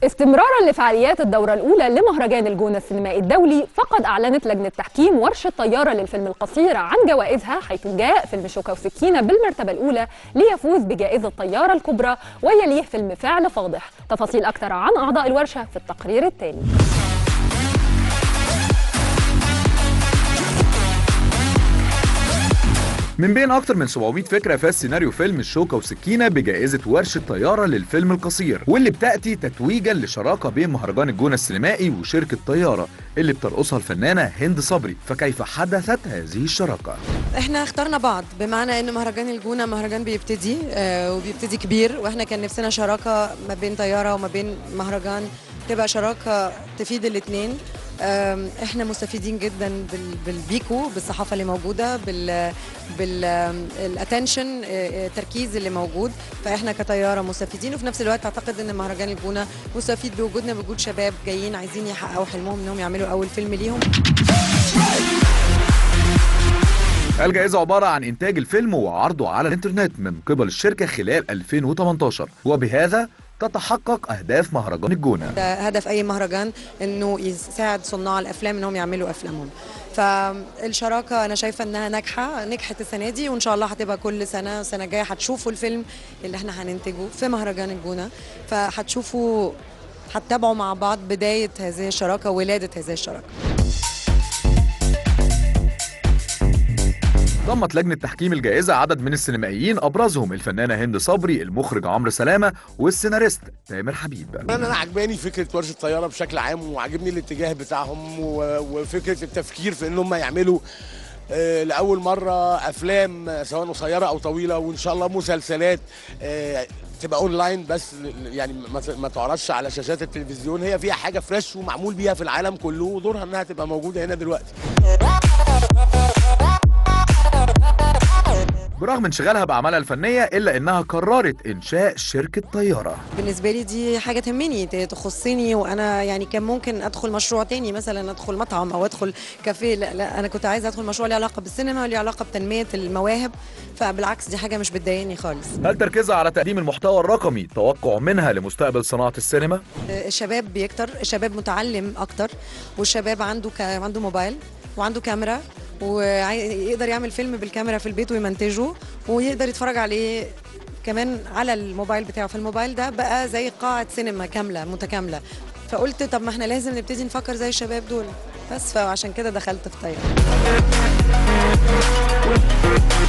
استمرارا لفعاليات الدورة الأولى لمهرجان الجونة السينمائي الدولي فقد أعلنت لجنة تحكيم ورشة طيارة للفيلم القصير عن جوائزها حيث جاء فيلم شوكة وسكينة بالمرتبة الأولى ليفوز بجائزة طيارة الكبرى ويليه فيلم فعل فاضح تفاصيل أكثر عن أعضاء الورشة في التقرير التالي من بين أكتر من 700 فكرة فاز سيناريو فيلم الشوكة وسكينة بجائزة ورشة طيارة للفيلم القصير واللي بتأتي تتويجا لشراكة بين مهرجان الجونة السينمائي وشركة طيارة اللي بترقصها الفنانة هند صبري فكيف حدثت هذه الشراكة؟ احنا اخترنا بعض بمعنى ان مهرجان الجونه مهرجان بيبتدي آه وبيبتدي كبير واحنا كان نفسنا شراكه ما بين طياره وما بين مهرجان تبقى شراكه تفيد الاثنين احنا مستفيدين جدا بال- بالبيكو بالصحافه اللي موجوده بال بالاتنشن التركيز اللي موجود فاحنا كطياره مستفيدين وفي نفس الوقت اعتقد ان مهرجان الجونه مستفيد بوجودنا بوجود شباب جايين عايزين يحققوا حلمهم انهم يعملوا اول فيلم ليهم الجائزة عبارة عن إنتاج الفيلم وعرضه على الإنترنت من قبل الشركة خلال 2018 وبهذا تتحقق أهداف مهرجان الجونة ده هدف اي مهرجان انه يساعد صناع الافلام انهم يعملوا افلامهم فالشراكه انا شايفه انها ناجحه نجحت السنه دي وان شاء الله هتبقى كل سنه السنه الجايه هتشوفوا الفيلم اللي احنا هننتجه في مهرجان الجونه فهتشوفوا هتتابعوا مع بعض بدايه هذه الشراكه وولاده هذه الشراكه ضمت لجنة تحكيم الجائزة عدد من السينمائيين أبرزهم الفنانة هند صبري المخرج عمرو سلامة والسيناريست تامر حبيب انا انا عجباني فكره ورشه طياره بشكل عام وعجبني الاتجاه بتاعهم و- وفكره التفكير في ان هم يعملوا آه، لاول مره افلام آه، سواء قصيره او طويله وان شاء الله مسلسلات آه، تبقى اونلاين بس ل- يعني ما ت- ما تعرضش على شاشات التلفزيون هي فيها حاجه فريش ومعمول بيها في العالم كله ودورها انها تبقى موجوده هنا دلوقتي برغم انشغالها بأعمالها الفنية إلا إنها قررت إنشاء شركة طيارة بالنسبه لي دي حاجه تهمني ت- تخصني وانا يعني كان ممكن ادخل مشروع تاني مثلا ادخل مطعم او ادخل كافيه لا, لا انا كنت عايزه ادخل مشروع له علاقه بالسينما وليه علاقه بتنميه المواهب فبالعكس دي حاجه مش بتضايقني خالص هل تركيزها على تقديم المحتوى الرقمي توقع منها لمستقبل صناعة السينما؟ الشباب بيكتر الشباب متعلم اكتر والشباب عنده ك... عنده موبايل وعنده كاميرا ويقدر يعمل فيلم بالكاميرا في البيت ويمنتجه ويقدر يتفرج عليه كمان على الموبايل بتاعه فالموبايل ده بقى زي قاعة سينما كاملة متكاملة فقلت طب ما احنا لازم نبتدي نفكر زي الشباب دول بس فعشان كده دخلت في طيارة